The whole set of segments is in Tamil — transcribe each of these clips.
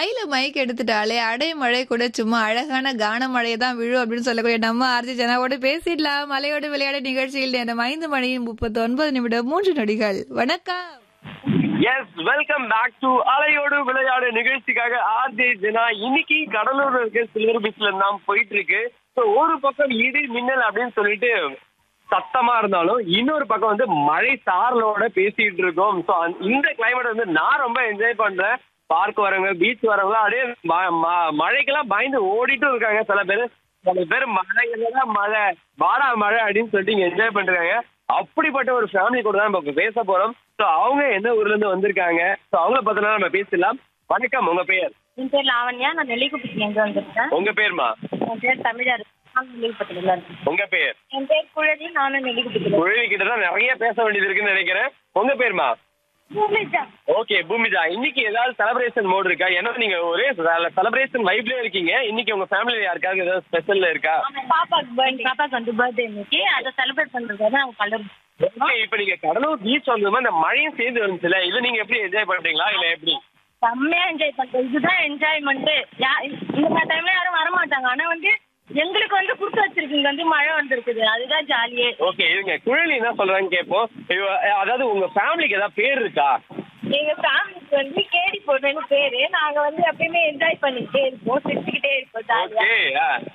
கையில மைக் எடுத்துட்டாலே அடைமழை கூட சும்மா அழகான கான மழை தான் விழும் அப்படின்னு சொல்லக்கூடிய நம்ம ஆர்ஜி ஜனாவோடு பேசிடலாம் மலையோடு விளையாட நிகழ்ச்சியில் நேரம் ஐந்து மணி முப்பத்தி ஒன்பது நிமிடம் மூன்று நொடிகள் வணக்கம் எஸ் வெல்கம் பேக் டு அலையோடு விளையாடு நிகழ்ச்சிக்காக ஆர்ஜே ஜனா இன்னைக்கு கடலூர்ல இருக்க சில்வர் பீச்ல நாம் போயிட்டு இருக்கு ஸோ ஒரு பக்கம் இடி மின்னல் அப்படின்னு சொல்லிட்டு சத்தமா இருந்தாலும் இன்னொரு பக்கம் வந்து மழை சாரலோட பேசிட்டு இருக்கோம் ஸோ இந்த கிளைமேட் வந்து நான் ரொம்ப என்ஜாய் பண்றேன் பார்க் வரவங்க பீச் வரவங்க அப்படியே ம- ம- மழைக்கெல்லாம் பயந்து ஓடிட்டும் இருக்காங்க சில பேர் சில பேர் மழை இல்லைன்னா மழை வாடா மழை அப்படின்னு சொல்லிட்டு இங்க என்ஜாய் பண்றாங்க அப்படிப்பட்ட ஒரு ஃபேமிலி கூட தான் நம்ம இப்ப பேச போறோம் ஸோ அவங்க எந்த ஊர்ல இருந்து வந்திருக்காங்க ஸோ அவங்கள பத்தினா நம்ம பேசலாம் வணக்கம் உங்க பெயர் என் பேர் லாவண்யா நான் நெல்லிக்குப்பட்டில இருந்து வந்திருக்கேன் உங்க பேர்மா என் பேர் தமிழர் நான் நெல்லிக்குப்பட்டில இருக்கேன் உங்க பேர் என் பேர் குழலி நானும் நெல்லிக்குப்பட்டில குழவி கிட்ட தான் நிறைய பேச வேண்டியது இருக்குன்னு நினைக்கிறேன் உங்க பேர்மா இருக்கேன் ஓகே பூமிஜா இன்னைக்கு ஏதாவது செலிப்ரேஷன் மோட் இருக்கா ஏன்னா நீங்க ஒரே செலிப்ரேஷன் வைப்லயே இருக்கீங்க இன்னைக்கு உங்க ஃபேமிலில யாருக்காவது ஏதாவது ஸ்பெஷல்ல இருக்கா பாப்பாக்கு பர்த்டே பாப்பாக்கு வந்து பர்த்டே இன்னைக்கு அதை செலிப்ரேட் பண்றதுக்காக நாங்க கலர் ஓகே இப்போ நீங்க கடலூர் பீச் வந்ததுமா இந்த மழையும் சேர்ந்து வந்துச்சுல இது நீங்க எப்படி என்ஜாய் பண்றீங்களா இல்ல எப்படி செம்மையா என்ஜாய் பண்றோம் இதுதான் என்ஜாய்மெண்ட் இந்த மாதிரி டைம்ல யாரும் வர மாட்டாங்க ஆனா வந்து எங்களுக்கு வந்து கொடுத்து வச்சிருக்கீங்க வந்து மழை வந்திருக்குது அதுதான் ஜாலியே ஓகே இருங்க குழலி என்ன சொல்றாங்கன்னு கேட்போம் இவ- அதாவது உங்க ஃபேமிலிக்கு ஏதாவது பேர் இருக்கா எங்க ஃபேமிலிக்கு வந்து கேடி போடுறேன்னு பேரு நாங்க வந்து எப்பயுமே என்ஜாய் பண்ணிக்கிட்டே இருப்போம் சிரிச்சுக்கிட்டே இருப்போம் ஜாலியா ஓகே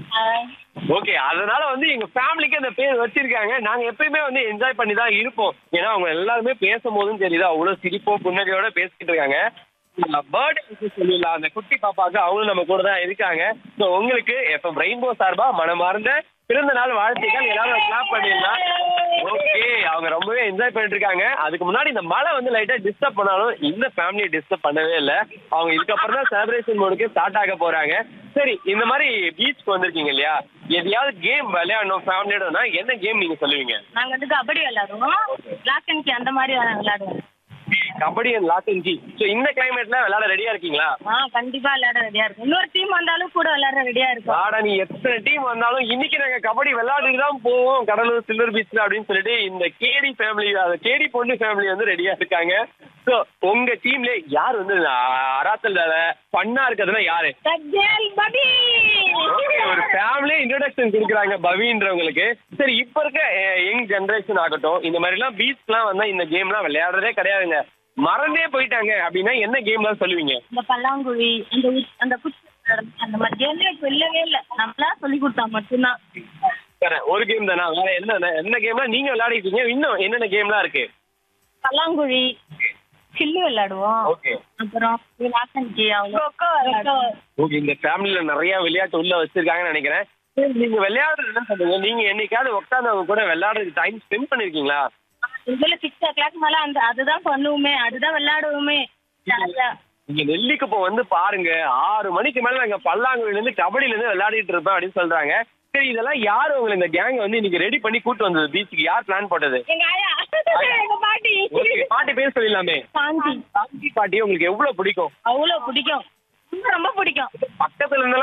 ஓகே அதனால வந்து எங்க ஃபேமிலிக்கு அந்த பேர் வச்சிருக்காங்க நாங்க எப்பயுமே வந்து என்ஜாய் பண்ணி தான் இருப்போம் ஏன்னா அவங்க எல்லாருமே பேசும்போதும் தெரியுது அவ்வளவு சிரிப்போ புன்னகையோட பேசிக்கிட்டு இருக்காங்க பர்த்டே சொல்லிடலாம் அந்த குட்டி பாப்பாக்கு அவங்களும் நம்ம கூட தான் இருக்காங்க ஸோ உங்களுக்கு எப்ப ரெயின்போ சார்பா மனமார்ந்த பிறந்த நாள் வாழ்த்துக்கள் எல்லாரும் கிளாப் பண்ணிடலாம் ஓகே அவங்க ரொம்பவே என்ஜாய் பண்ணிட்டு இருக்காங்க அதுக்கு முன்னாடி இந்த மழை வந்து லைட்டா டிஸ்டர்ப் பண்ணாலும் இந்த ஃபேமிலியை டிஸ்டர்ப் பண்ணவே இல்லை அவங்க இதுக்கப்புறம் தான் செலிப்ரேஷன் மோடுக்கு ஸ்டார்ட் ஆக போறாங்க சரி இந்த மாதிரி பீச்சுக்கு வந்திருக்கீங்க இல்லையா எதையாவது கேம் விளையாடணும் ஃபேமிலியோடனா என்ன கேம் நீங்க சொல்லுவீங்க நாங்க வந்து கபடி விளையாடுவோம் பிளாக் அண்ட் கீ அந்த மாதிரி விளையாடுவோம் kabaddi and lock and key so இந்த கிளைமேட்ல விளையாட ரெடியா இருக்கீங்களா ஆ கண்டிப்பா விளையாட ரெடியா இருக்கும் இன்னொரு டீம் வந்தாலும் கூட விளையாட ரெடியா இருக்கும் ஆடா நீ எத்தனை டீம் வந்தாலும் இன்னைக்கு நாங்க கபடி விளையாடிட்டு தான் போவோம் கடலூர் சில்வர் பீச்ல அப்படின்னு சொல்லிட்டு இந்த கேடி ஃபேமிலி அந்த கேடி பொண்ணு ஃபேமிலி வந்து ரெடியா இருக்காங்க ஸோ உங்க டீம்ல யார் வந்து அராத்தல் பண்ணா இருக்கிறதுனா யாரு தஜ்ஜல் படி Okay, ஒரு ஃபேமிலி இன்ட்ரோடக்ஷன் கொடுக்குறாங்க பவின்றவங்களுக்கு சரி இப்ப இருக்க யங் ஜெனரேஷன் ஆகட்டும் இந்த மாதிரி எல்லாம் பீச்லாம் வந்தா இந்த கேம்லாம் விளையாடுறதே கிடையாதுங்க மறந்தே போயிட்டாங்க அப்படின்னா என்ன கேம்லாம் சொல்லுவீங்க இந்த பல்லாங்குழி அந்த உச்- அந்த குச்சி விளையாடுறது, அந்த மாதிரி கேமே இப்ப இல்லவே இல்ல நம்மளா சொல்லி கொடுத்தா மட்டும்தான் சரி, ஒரு கேம் தானா வேற என்ன என்ன கேம்லாம் நீங்க விளையாடிட்டு இருக்கீங்க இன்னும் என்னென்ன கேம்லாம் இருக்கு பல்லாங்குழி சில்லு விளையாடுவோம் ஓகே அப்புறம் லாக்கஞ்சி கொக்கோ விளையாடுவோம் ஓகே இந்த ஃபேமிலில நிறைய விளையாட்டு உள்ள வச்சிருக்காங்கன்னு நினைக்கிறேன் சரி, நீங்க விளையாடுறது என்ன சொல்லுங்க நீங்க என்னைக்காவது உட்காந்து அவங்க கூட விளையாடுறதுக்கு டைம் ஸ்பெண்ட் பண்ணிருக்கீங்களா இதுல சிக்ஸ் ஓ கிளாக் மேல அந்த அதுதான் பண்ணுவோமே அதுதான் விளையாடுவோமே ஜாலியா நீங்க நெல்லிக்குப்பம் வந்து பாருங்க ஆறு மணிக்கு மேல நாங்க பல்லாங்குழில இருந்து கபடியில இருந்து விளையாடிட்டு இருப்போம் அப்படின்னு சொல்றாங்க சரி இதெல்லாம் யாரு உங்களை இந்த கேங் வந்து இன்னைக்கு ரெடி பண்ணி கூட்டு வந்தது பீச்சுக்கு யார் பிளான் போட்டது எங்க ஆயா எங்க பாட்டி ஓகே பாட்டி பேர் சொல்லிடலாமே சாந்தி சாந்தி பாட்டி உங்களுக்கு எவ்வளவு பிடிக்கும் அவ்வளவு பிடிக்கும் ரொம்ப ரொம்ப பிடிக்கும் பக்கத்துல இருந்து